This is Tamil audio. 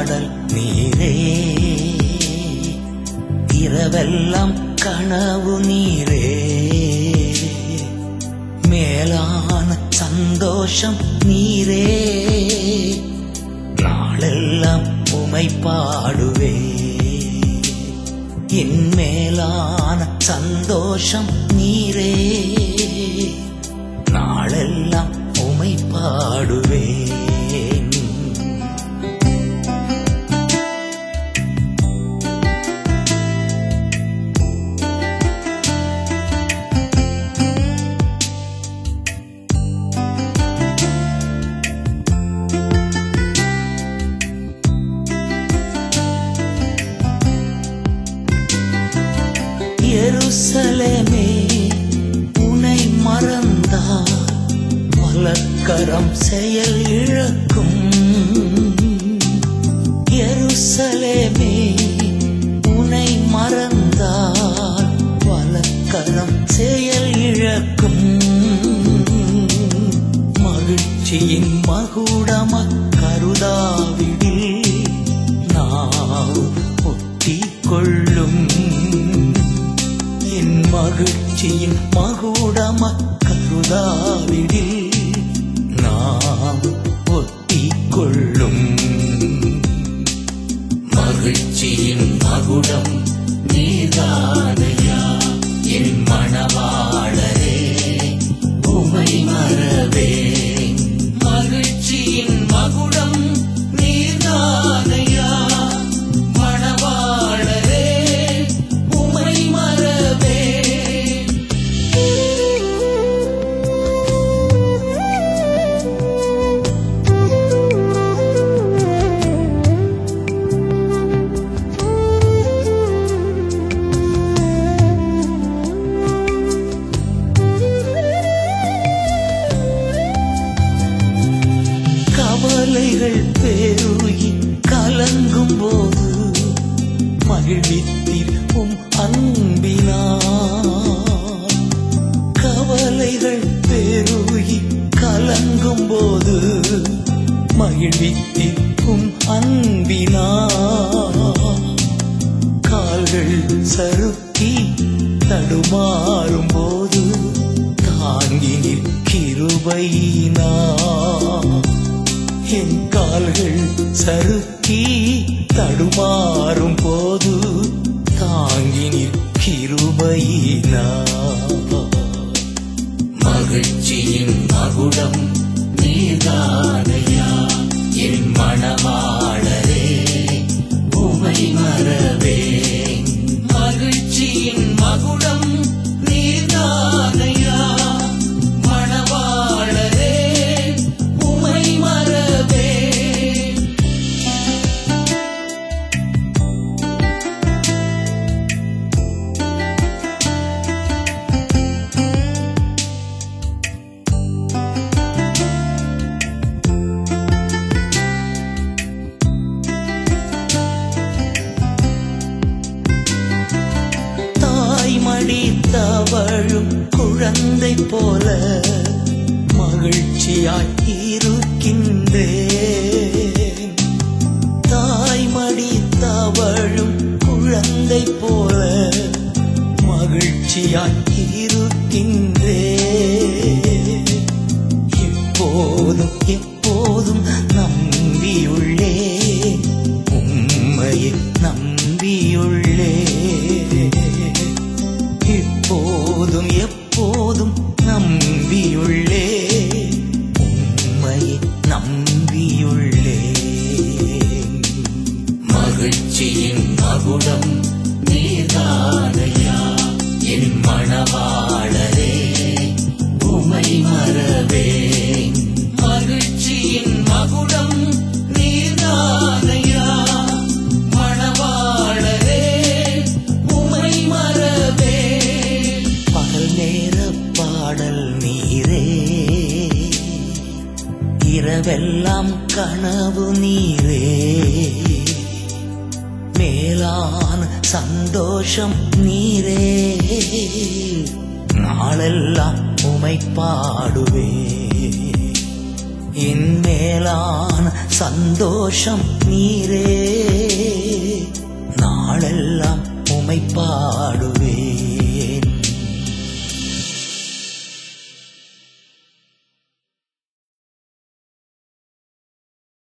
பாடல் நீரே இரவெல்லாம் கனவு நீரே மேலான சந்தோஷம் நீரே நாளெல்லாம் உமை பாடுவே என் மேலான சந்தோஷம் நீரே நாளெல்லாம் உமை பாடுவேன் எருசலேமே உனை மறந்தார் வலக்கரம் செயல் இழக்கும் எருசலேமே உனை மறந்தார் வலக்கரம் செயல் இழக்கும் மகிழ்ச்சியின் மகுடம கருதாவிடில் நான் ஒட்டிக் கொள்ளும் என் மகிழ்ச்சியின் மகுடம கருதாவிடில் நாம் ஒட்டிக் கொள்ளும் மகிழ்ச்சியின் மகுடம் நீதானையா என் மணவாளரே உமை மறவே மகிழ்ச்சியின் மகுடம் நீதானையா மணவாளரே உமை மறவே கவலைகள் பெருகி கலங்கும் போது மகிழ்வித்தீர் உம் அன்பினார் கவலைகள் பெருகி கலங்கும் போது மகிழ்வித்தீர் உம் அன்பினார் கால்கள் சறுக்கி தடுமாறும் போது தாங்கி நிற்கிருபையினா என் கால்கள் சறுக்கி தடுமாறும் போது தாங்கி நிற்கிருபையினா மகிழ்ச்சியின் மகுடம் நீதானையா என் மணவாளரே உமை மறவே மகிழ்ச்சியின் மகுடம் நீதானையா மணவாளரே உமை மறவே தாய் மடித்தவழும் குழந்தை போல மகிழ்ச்சியாய் இருக்கின்றேன் தாய் மடித்தவழும் குழந்தை போல மகிழ்ச்சியாய் இருக்கின்றேன் எப்போதும் எப்போதும் நம்பியுள்ளே உம்மையை நம்பியுள்ளே எப்போதும் எப்போதும் நம்பியுள்ளே உம்மையை நம்பியுள்ளே மகிழ்ச்சியின் மகுடம் நீதானையா என் மணவாளரே உமை மறவே மகிழ்ச்சியின் மகுடம் நீதானையா மணவாளரே உமை மறவே பகல் நேர பாடல் நீரே இரவெல்லாம் கனவு நீரே மேலான சந்தோஷம் நீரே நாளெல்லாம் உமை பாடுவே என் மேலான சந்தோஷம் நீரே